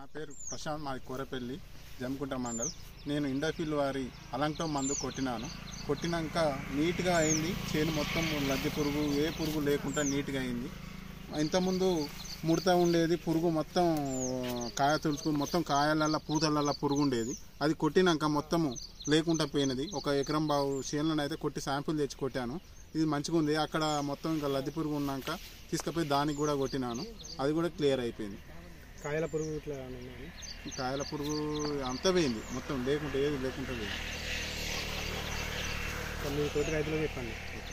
నా పేరు ప్రశాంత్ మాది కోరపల్లి జమ్కుంట మండల్ నేను ఇండోఫిల్ వారి అలంటో మందు కొట్టినాను కొట్టినాక నీట్గా అయింది చేను మొత్తం లద్దె పురుగు ఏ పురుగు లేకుండా నీట్గా అయింది ఇంతకుముందు ముడత ఉండేది పురుగు మొత్తం కాయ తుడుచుకు మొత్తం కాయలల్ల పూతలల్ల పురుగు ఉండేది అది కొట్టినాక మొత్తము లేకుండా పోయినది ఒక ఎకరం బావు చేనులను అయితే కొట్టి శాంపుల్ తెచ్చి కొట్టాను ఇది మంచిగా ఉంది అక్కడ మొత్తం ఇంకా లద్దె పురుగు ఉన్నాక తీసుకుపోయి దానికి కూడా కొట్టినాను అది కూడా క్లియర్ అయిపోయింది కాయల పురుగు ఇట్లా ఏమైనా ఉన్నాయా? ఈ కాయల పురుగు అంతా పోయింది మొత్తం లేకుంటే ఏది లేకుండా పోయింది మీ తోటి రైతులకు చెప్పండి